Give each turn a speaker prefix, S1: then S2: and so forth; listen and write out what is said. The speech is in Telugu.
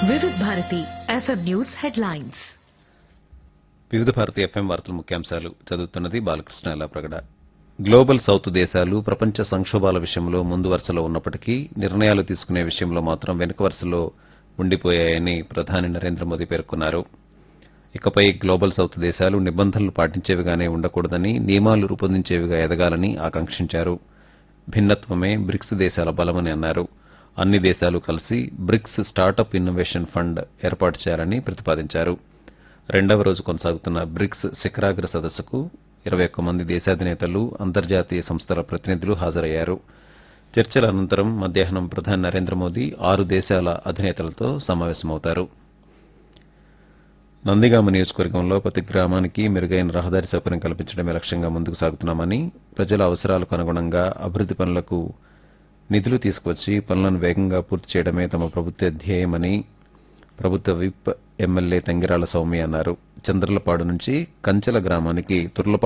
S1: వివిధ భారతి ఎఫ్ఎం న్యూస్ హెడ్లైన్స్
S2: వివిధ భారతి ఎఫ్ఎం వార్తల ముఖ్యాంశాలు చదువుతున్నది బాలకృష్ణ ఎల్లాప్రగడ గ్లోబల్ సౌత్ దేశాలు ప్రపంచ సంక్షోభాల విషయంలో ముందు వరుసలో ఉన్నప్పటికీ నిర్ణయాలు తీసుకునే విషయంలో మాత్రం వెనుక వరుసలో ఉండిపోయాయని ప్రధాని నరేంద్ర మోదీ పేర్కొన్నారు ఇకపై గ్లోబల్ సౌత్ దేశాలు నిబంధనలు పాటించేవిగానే ఉండకూడదని నియమాలు రూపొందించేవిగా ఎదగాలని ఆకాంక్షించారు భిన్నత్వమే బ్రిక్స్ దేశాల బలమని అన్నారు అన్ని దేశాలు కలిసి బ్రిక్స్ స్టార్టప్ ఇన్నోవేషన్ ఫండ్ ఏర్పాటు చేయాలని ప్రతిపాదించారు రెండవ రోజు కొనసాగుతున్న బ్రిక్స్ శిఖరాగ్ర సదస్సుకు ఇరవై ఒక్క మంది దేశాధినేతలు అంతర్జాతీయ సంస్థల ప్రతినిధులు హాజరయ్యారు చర్చల అనంతరం మధ్యాహ్నం ప్రధాని నరేంద్ర మోదీ ఆరు దేశాల అధినేతలతో సమావేశమవుతారు నందిగామ నియోజకవర్గంలో ప్రతి గ్రామానికి మెరుగైన రహదారి సౌకర్యం కల్పించడమే లక్ష్యంగా ముందుకు సాగుతున్నామని ప్రజల అవసరాలకు అనుగుణంగా అభివృద్ది పనులకు నిధులు తీసుకువచ్చి పనులను వేగంగా పూర్తి చేయడమే తమ ప్రభుత్వ ధ్యేయమని ప్రభుత్వ విప్ ఎమ్మెల్యే తంగిరాల సౌమ్య అన్నారు చంద్రలపాడు నుంచి కంచెల గ్రామానికి తుర్లపాడు